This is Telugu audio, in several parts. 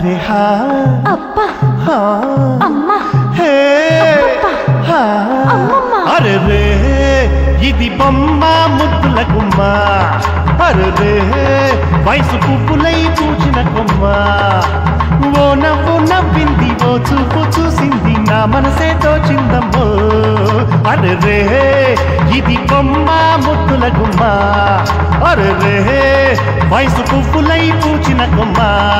అరే హా అబ్బా హా అమ్మా హే హా అమ్మమ్మ. అరే రే ఇది బొమ్మ ముద్దుల గుమ్మ అరే రే వయసు పువ్వులై పూచిన కొమ్మ ఓ నవ్వు నవ్వింది ఓ చూపు చూసింది నా మనసే తోచిందమ్మో అరే రే ఇది బొమ్మ ముద్దుల గుమ్మ అరే రే వయసు పువ్వులై పూచిన కొమ్మ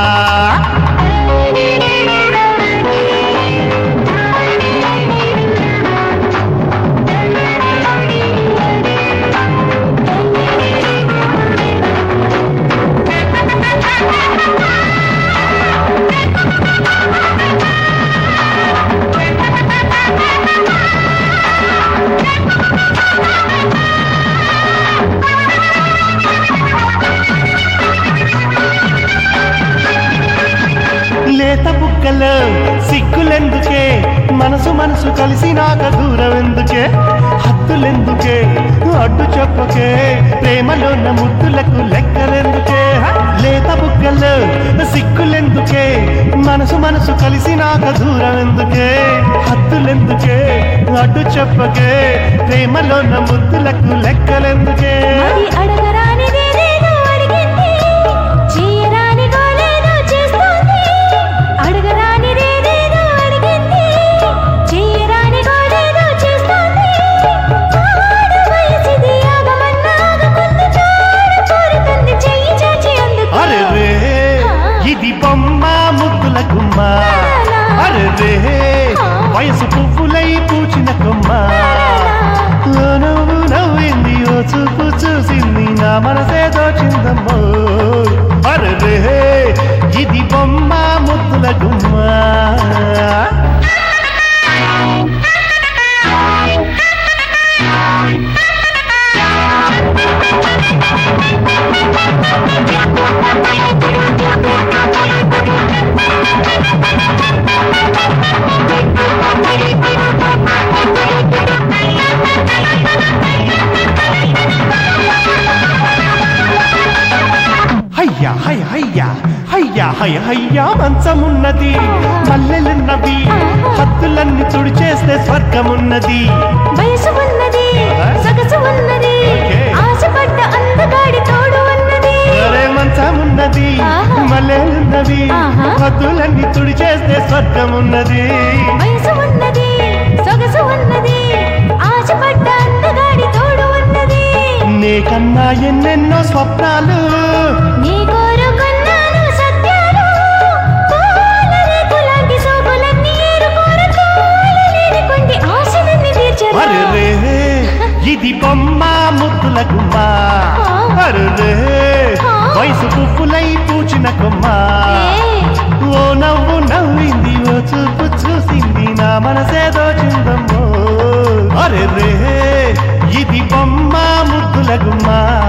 లేత బుక్కలు సిగ్గులెందుకే మనసు మనసు కలిసి నాక దూరం ఎందుకే హద్దులెందుకే అడ్డు చెప్పకే ప్రేమలోన ముద్దులకు లెక్కలెందుకే లేత బుక్కలు సిగ్గులెందుకే మనసు మనసు కలిసి నాక దూరం ఎందుకే హద్దులెందుకే అడ్డు చెప్పకే ప్రేమలోన ముద్దులకు లెక్కలెందుకే మరి అడగరానిదేదేదో అడిగింది చేయరాని గోలేదో చేస్తోంది అడగరానిదేదేదో అడిగింది చేయరాని గోలేదో చేస్తోంది ఆడ వయసిది ఆగమన్నా ఆగకుంది జోరు కోరుతుంది చెయ్యి చాచి అందుకో అరే రే ఇది బొమ్మ ముద్దుల గుమ్మ అరే రే వయసు పువ్వులై పూచిన కొమ్మ ఓ నవ్వు నవ్వింది ఓ చూపు చూసింది నా మనసే దోచిందమ్మో అరే రే ఇది బొమ్మ ముద్దుల గుమ్మ హయ్యా హయ హయ్యా హయ్యా హయ హయ్యా మంచమున్నది మల్లెలున్నవి హద్దులన్నీ తుడిచేస్తే స్వర్గమున్నది వయసు ఉన్నది సొగసు ఉన్నది ఓకే. ఆశపడ్డ అందగాడి తోడు ఉన్నది అరే మంచమున్నది ఆహా. మల్లెలున్నవి ఆహా. హద్దులన్నీ తుడిచేస్తే స్వర్గమున్నది వయసు ఉన్నది సొగసు ఉన్నది ఆశపడ్డ అందగాడి తోడు ఉన్నది నీకన్నా ఎన్నెన్నో స్వప్నాలు నీ కోరుకున్నాను సత్యాలు పూల రేకులాంటి సోకులన్నీ ఏరుకోరు తోలలేని కొండి ఆశలన్నీ తీర్చరా అరే రే ఇది బొమ్మ ముద్దుల గుమ్మ అరే రే వయసు పువ్వులై పూచిన కొమ్మ ఏ, ఓ నవ్వు నవ్వింది ఓ చూపు చూసింది నా మనసే దోచిందమ్మో అరే రే ఇది బొమ్మ ముద్దుల గుమ్మ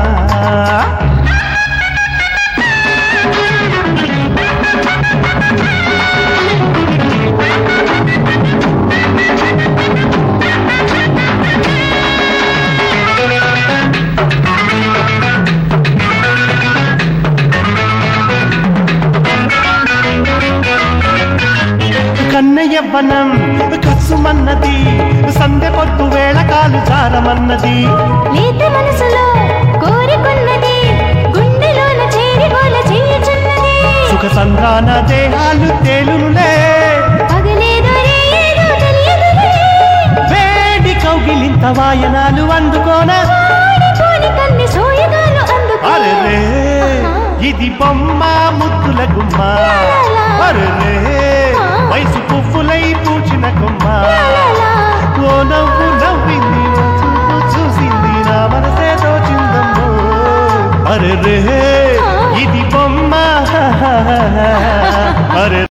కన్నయ్య వనం కసుమన్నది సందె పొద్దు వేళ కాలు జారమన్నది లేత మనసులో కోరికున్నది గుండెలోన చేరి గోల చేయుచున్నది సుఖ సంధాన దేహాలు తేలునులే పగలేదో రేయేదో తెలియదులే వేడి కౌగిలింత వాయనాలు అందుకోన వాడిపోని కన్ని సోయగాలు అందుకో అరే రే ఇది బొమ్మ ముద్దుల గుమ్మ అరే రే వయసు పువ్వులై పూచిన కొమ్మ ఓ నవ్వు నవ్వింది ఓ చూపు చూసింది నా మనసే దోచిందమ్మో అరే రే ఇది బొమ్మ అరే